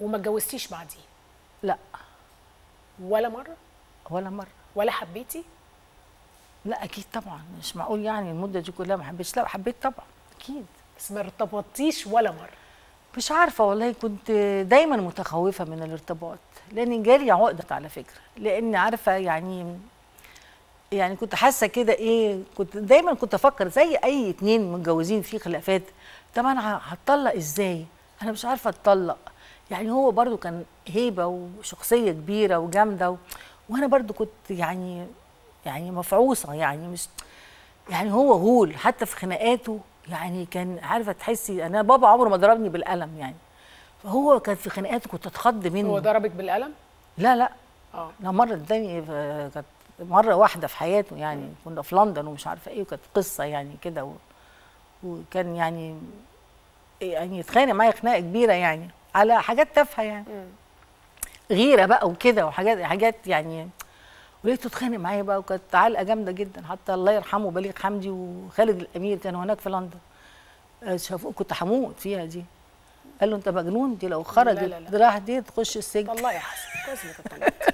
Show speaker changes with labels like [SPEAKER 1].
[SPEAKER 1] وما اتجوزتيش بعديه
[SPEAKER 2] لا
[SPEAKER 1] ولا مره
[SPEAKER 2] ولا مره
[SPEAKER 1] ولا حبيتي
[SPEAKER 2] لا اكيد طبعا مش معقول يعني المده دي كلها ما حبيتش لا حبيت طبعا اكيد
[SPEAKER 1] بس ما ارتبطتيش ولا مره
[SPEAKER 2] مش عارفه والله كنت دايما متخوفه من الارتباط لان جالي عقده على فكره لان عارفه يعني يعني كنت حاسه كده ايه كنت دايما كنت افكر زي اي اتنين متجوزين في خلافات طب انا هتطلق ازاي انا مش عارفه اتطلق يعني هو برضو كان هيبه وشخصيه كبيره وجامده و... وانا برضو كنت يعني يعني مفعوصه يعني مش يعني هو غول حتى في خناقاته يعني كان عارفه تحسي انا بابا عمره ما ضربني بالقلم يعني فهو كان في خناقاته كنت اتخض منه
[SPEAKER 1] هو ضربك بالقلم
[SPEAKER 2] لا لا
[SPEAKER 1] اه
[SPEAKER 2] لا مره اداني ف- كانت مره واحده في حياته يعني كنا في لندن ومش عارفه ايه وكانت قصه يعني كده و... وكان يعني يعني يتخانق معايا خناقه كبيره يعني على حاجات تافهه يعني غيره بقى وكده وحاجات حاجات يعني ولقيته اتخانق معايا بقى وكانت علقه جامده جدا حتى الله يرحمه بليغ حمدي وخالد الامير كانوا هناك في لندن آه، شافوه كنت هموت فيها دي قال له انت مجنون دي لو خرجت
[SPEAKER 1] لا، لا.
[SPEAKER 2] راح دي تخش السجن
[SPEAKER 1] طلعي يا حسن كويس انك اتطلقتي